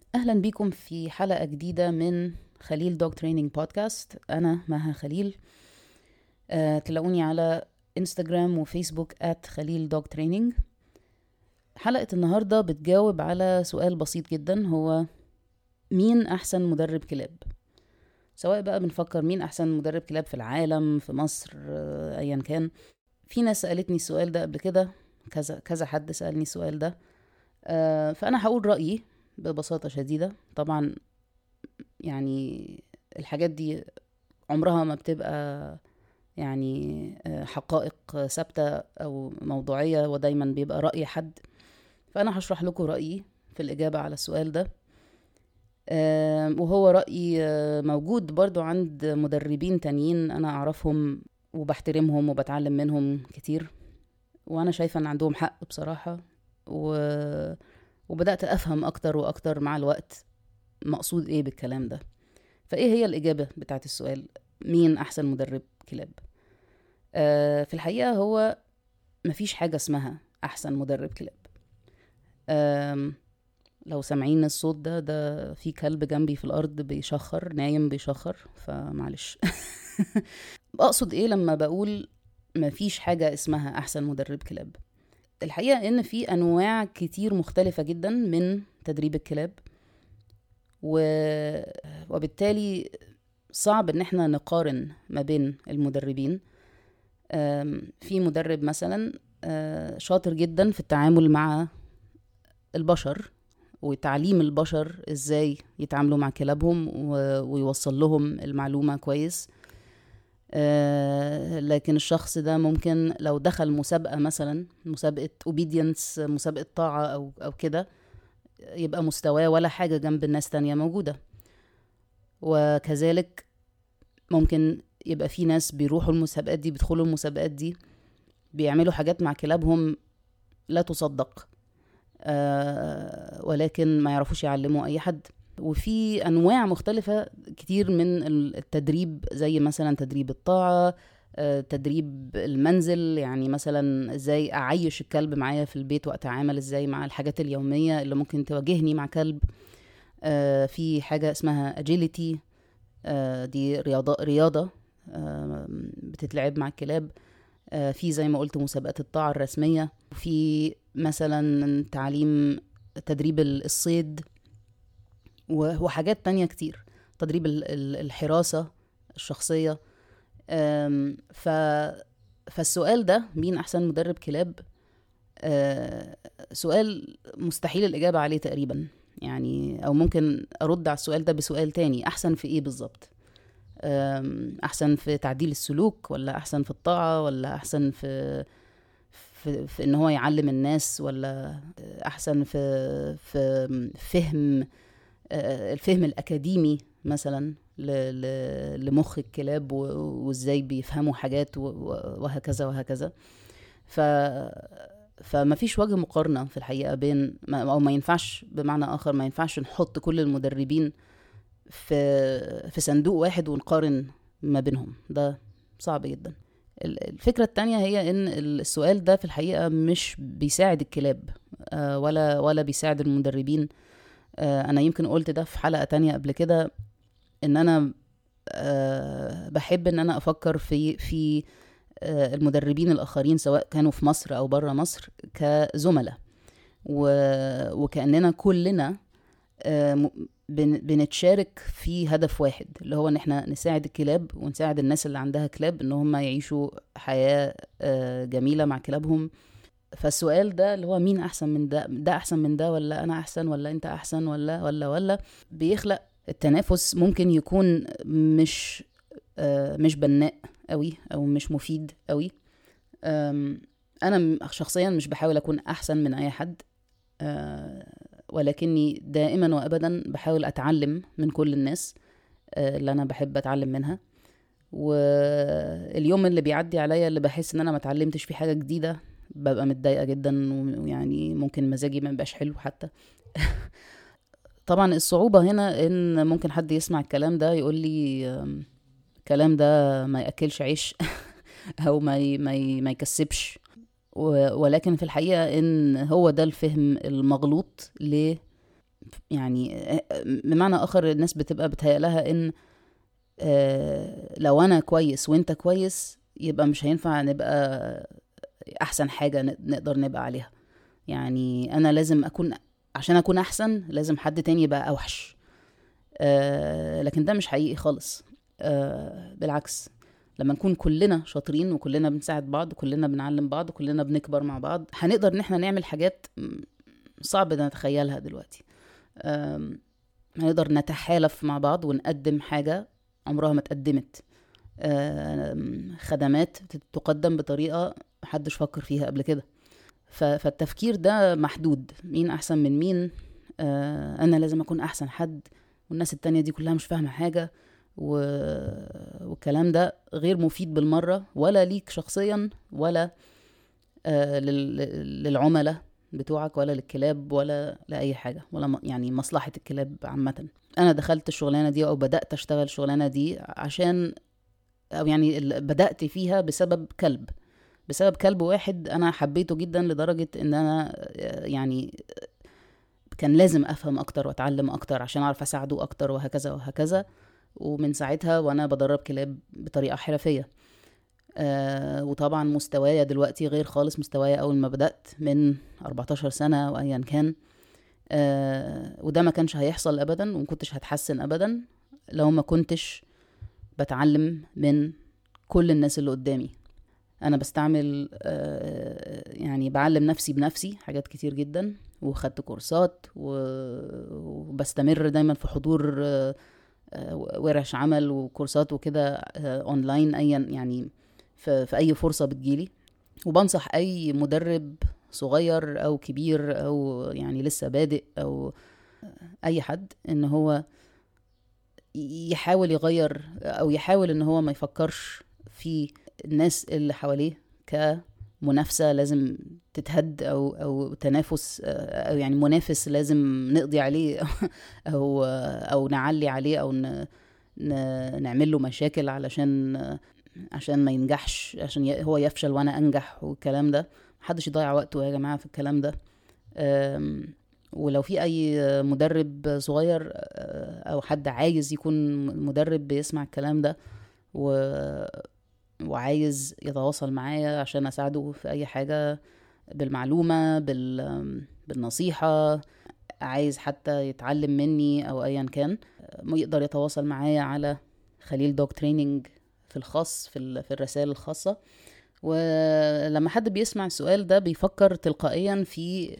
أهلا بيكم في حلقة جديدة من خليل دوج تريننج بودكاست أنا مها خليل أه تلاقوني على انستجرام وفيسبوك at خليل دوج تريننج حلقة النهاردة بتجاوب على سؤال بسيط جدا هو مين أحسن مدرب كلاب سواء بقى بنفكر مين أحسن مدرب كلاب في العالم في مصر آه، أيا كان في ناس سألتني السؤال ده قبل كده كذا كذا حد سألني السؤال ده آه، فأنا هقول رأيي ببساطة شديدة طبعا يعني الحاجات دي عمرها ما بتبقى يعني آه، حقائق ثابتة أو موضوعية ودايما بيبقى رأي حد فأنا هشرح لكم رأيي في الإجابة على السؤال ده آه، وهو رأي آه، موجود برضو عند مدربين تانيين أنا أعرفهم وبحترمهم وبتعلم منهم كتير وأنا شايفة إن عندهم حق بصراحة و... وبدأت أفهم أكتر وأكتر مع الوقت مقصود إيه بالكلام ده فإيه هي الإجابة بتاعت السؤال مين أحسن مدرب كلاب آه في الحقيقة هو مفيش حاجة اسمها أحسن مدرب كلاب آم، لو سامعين الصوت ده ده في كلب جنبي في الأرض بيشخر نايم بيشخر فمعلش أقصد إيه لما بقول مفيش حاجة اسمها أحسن مدرب كلاب الحقيقة إن في أنواع كتير مختلفة جدا من تدريب الكلاب و... وبالتالي صعب إن احنا نقارن ما بين المدربين أم، في مدرب مثلا آه، شاطر جدا في التعامل مع البشر وتعليم البشر ازاي يتعاملوا مع كلابهم و- ويوصل لهم المعلومة كويس آه، لكن الشخص ده ممكن لو دخل مسابقة مثلا مسابقة obedience مسابقة طاعة أو أو كده يبقى مستواه ولا حاجة جنب الناس تانية موجودة وكذلك ممكن يبقى في ناس بيروحوا المسابقات دي بيدخلوا المسابقات دي بيعملوا حاجات مع كلابهم لا تصدق آه، ولكن ما يعرفوش يعلموا أي حد وفي أنواع مختلفة كتير من التدريب زي مثلا تدريب الطاعة آه، تدريب المنزل يعني مثلا ازاي اعيش الكلب معايا في البيت واتعامل ازاي مع الحاجات اليومية اللي ممكن تواجهني مع كلب آه، في حاجة اسمها agility آه، دي رياضة رياضة آه، بتتلعب مع الكلاب آه، في زي ما قلت مسابقات الطاعة الرسمية في مثلا تعليم تدريب ال- الصيد و- وحاجات تانية كتير تدريب ال- ال- الحراسة الشخصية أم، ف فالسؤال ده مين أحسن مدرب كلاب آه، سؤال مستحيل الإجابة عليه تقريبا يعني أو ممكن أرد على السؤال ده بسؤال تاني أحسن في إيه بالظبط أم، أحسن في تعديل السلوك ولا أحسن في الطاعة ولا أحسن في في, في ان هو يعلم الناس ولا احسن في في فهم آه، الفهم الاكاديمي مثلا ل- ل- لمخ الكلاب و- وازاي بيفهموا حاجات و- و- وهكذا وهكذا ف فما فيش وجه مقارنة في الحقيقة بين ما- أو ما ينفعش بمعنى آخر ما ينفعش نحط كل المدربين في في صندوق واحد ونقارن ما بينهم ده صعب جدا ال- الفكرة التانية هي إن السؤال ده في الحقيقة مش بيساعد الكلاب آه، ولا ولا بيساعد المدربين آه، أنا يمكن قلت ده في حلقة تانية قبل كده إن أنا آه، بحب إن أنا أفكر في في آه، المدربين الآخرين سواء كانوا في مصر أو بره مصر كزملاء و- وكأننا كلنا آه، م- بن- بنتشارك في هدف واحد اللي هو ان احنا نساعد الكلاب ونساعد الناس اللي عندها كلاب ان هم يعيشوا حياة آه، جميلة مع كلابهم فالسؤال ده اللي هو مين احسن من ده ده احسن من ده ولا انا احسن ولا انت احسن ولا ولا ولا بيخلق التنافس ممكن يكون مش آه، مش بناء قوي او مش مفيد قوي أم، انا م- شخصيا مش بحاول اكون احسن من اي حد آه، ولكني دائما وابدا بحاول اتعلم من كل الناس آه، اللي انا بحب اتعلم منها واليوم اللي بيعدي عليا اللي بحس ان انا ما اتعلمتش فيه حاجه جديده ببقى متضايقه جدا ويعني ممكن مزاجي ما يبقاش حلو حتى طبعا الصعوبه هنا ان ممكن حد يسمع الكلام ده يقول لي آم، الكلام ده ما ياكلش عيش او ما ي- ما ي- ما يكسبش و- ولكن في الحقيقه ان هو ده الفهم المغلوط ل يعني آه، بمعنى اخر الناس بتبقى بتهيأ لها ان آه، لو انا كويس وانت كويس يبقى مش هينفع نبقى احسن حاجه نقدر نبقى عليها يعني انا لازم اكون عشان اكون احسن لازم حد تاني يبقى اوحش آه لكن ده مش حقيقي خالص آه بالعكس لما نكون كلنا شاطرين وكلنا بنساعد بعض وكلنا بنعلم بعض وكلنا بنكبر مع بعض هنقدر ان احنا نعمل حاجات صعب نتخيلها دلوقتي هنقدر نتحالف مع بعض ونقدم حاجة عمرها ما اتقدمت خدمات تقدم بطريقة محدش فكر فيها قبل كده فالتفكير ده محدود مين أحسن من مين آه، أنا لازم أكون أحسن حد والناس التانية دي كلها مش فاهمة حاجة و... والكلام ده غير مفيد بالمرة ولا ليك شخصيا ولا آه لل... للعملاء بتوعك ولا للكلاب ولا لأي حاجة ولا م... يعني مصلحة الكلاب عامة أنا دخلت الشغلانة دي أو بدأت أشتغل الشغلانة دي عشان أو يعني بدأت فيها بسبب كلب بسبب كلب واحد أنا حبيته جدا لدرجة إن أنا آه، يعني كان لازم افهم اكتر واتعلم اكتر عشان اعرف اساعده اكتر وهكذا وهكذا ومن ساعتها وانا بدرب كلاب بطريقه حرفيه آه وطبعا مستوايا دلوقتي غير خالص مستوايا اول ما بدات من 14 سنه او ايا كان آه وده ما كانش هيحصل ابدا وما كنتش هتحسن ابدا لو ما كنتش بتعلم من كل الناس اللي قدامي انا بستعمل آه يعني بعلم نفسي بنفسي حاجات كتير جدا وخدت كورسات وبستمر دايما في حضور آه آه، ورش عمل وكورسات وكده آه، اونلاين ايا يعني في, في اي فرصه بتجيلي وبنصح اي مدرب صغير او كبير او يعني لسه بادئ او اي حد ان هو يحاول يغير او يحاول ان هو ما يفكرش في الناس اللي حواليه كمنافسه لازم تتهد او او تنافس او يعني منافس لازم نقضي عليه او او نعلي عليه او نعمل له مشاكل علشان عشان ما ينجحش عشان هو يفشل وانا انجح والكلام ده محدش يضيع وقته يا جماعه في الكلام ده ولو في اي مدرب صغير او حد عايز يكون مدرب بيسمع الكلام ده و وعايز يتواصل معايا عشان اساعده في اي حاجه بالمعلومه بال بالنصيحه عايز حتى يتعلم مني او ايا كان يقدر يتواصل معايا على خليل دوج تريننج في الخاص في, في الرسائل الخاصه ولما حد بيسمع السؤال ده بيفكر تلقائيا في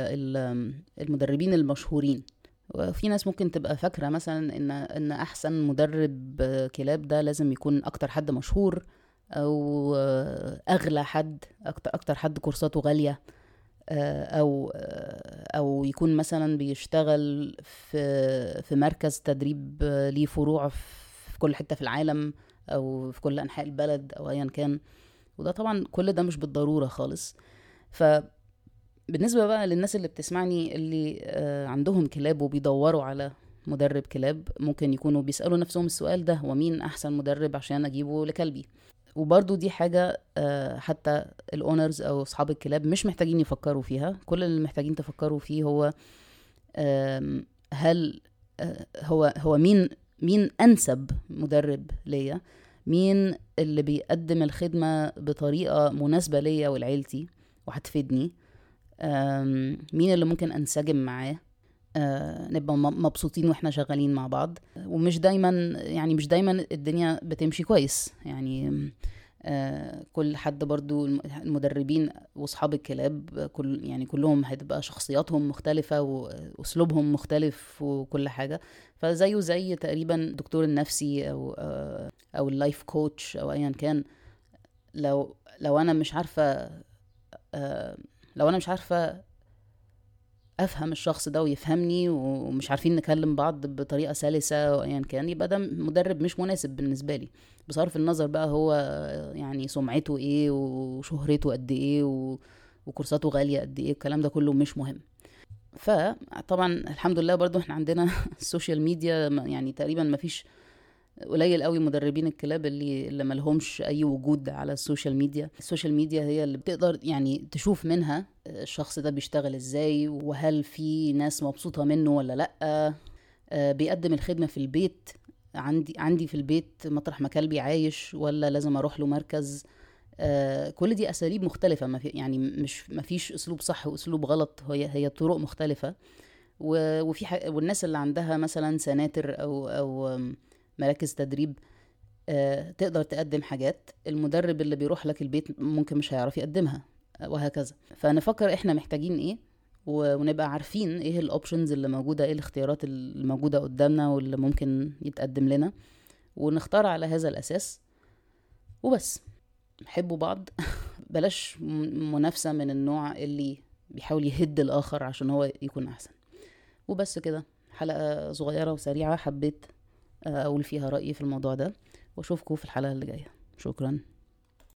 المدربين المشهورين وفي ناس ممكن تبقى فاكرة مثلا ان ان احسن مدرب كلاب ده لازم يكون اكتر حد مشهور او اغلى حد اكتر اكتر حد كورساته غاليه آه، او آه، او يكون مثلا بيشتغل في في مركز تدريب ليه فروع في كل حته في العالم او في كل انحاء البلد او ايا كان وده طبعا كل ده مش بالضروره خالص ف بالنسبه بقى للناس اللي بتسمعني اللي آه، عندهم كلاب وبيدوروا على مدرب كلاب ممكن يكونوا بيسالوا نفسهم السؤال ده هو مين احسن مدرب عشان اجيبه لكلبي وبرضو دي حاجة آه، حتى الأونرز أو أصحاب الكلاب مش محتاجين يفكروا فيها كل اللي محتاجين تفكروا فيه هو هل آه، هو هو مين مين أنسب مدرب ليا مين اللي بيقدم الخدمة بطريقة مناسبة ليا ولعيلتي وهتفيدني مين اللي ممكن أنسجم معاه آه نبقى مبسوطين واحنا شغالين مع بعض ومش دايما يعني مش دايما الدنيا بتمشي كويس يعني آه كل حد برضو المدربين واصحاب الكلاب كل يعني كلهم هتبقى شخصياتهم مختلفه واسلوبهم مختلف وكل حاجه فزيه زي تقريبا الدكتور النفسي او آه او اللايف كوتش او ايا كان لو لو انا مش عارفه آه لو انا مش عارفه افهم الشخص ده ويفهمني ومش عارفين نكلم بعض بطريقه سلسه او ايا كان يبقى ده مدرب مش مناسب بالنسبه لي بصرف النظر بقى هو يعني سمعته ايه وشهرته قد ايه وكورساته غاليه قد ايه الكلام ده كله مش مهم فطبعا الحمد لله برضو احنا عندنا السوشيال ميديا يعني تقريبا ما فيش قليل قوي مدربين الكلاب اللي اللي ملهمش اي وجود على السوشيال ميديا السوشيال ميديا هي اللي بتقدر يعني تشوف منها الشخص ده بيشتغل ازاي وهل في ناس مبسوطة منه ولا لا آه، بيقدم الخدمة في البيت عندي عندي في البيت مطرح ما كلبي عايش ولا لازم اروح له مركز آه، كل دي اساليب مختلفه ما في يعني مش ما فيش اسلوب صح واسلوب غلط هي هي طرق مختلفه و- وفي ح- والناس اللي عندها مثلا سناتر او او آم، مراكز تدريب آه، تقدر تقدم حاجات المدرب اللي بيروح لك البيت ممكن مش هيعرف يقدمها آه، وهكذا فنفكر احنا محتاجين ايه و- ونبقى عارفين ايه الاوبشنز اللي موجوده ايه الاختيارات اللي موجوده قدامنا واللي ممكن يتقدم لنا ونختار على هذا الاساس وبس حبوا بعض بلاش م- منافسه من النوع اللي بيحاول يهد الاخر عشان هو يكون احسن وبس كده حلقه صغيره وسريعه حبيت اقول فيها رايي في الموضوع ده واشوفكم في الحلقه اللي جايه شكرا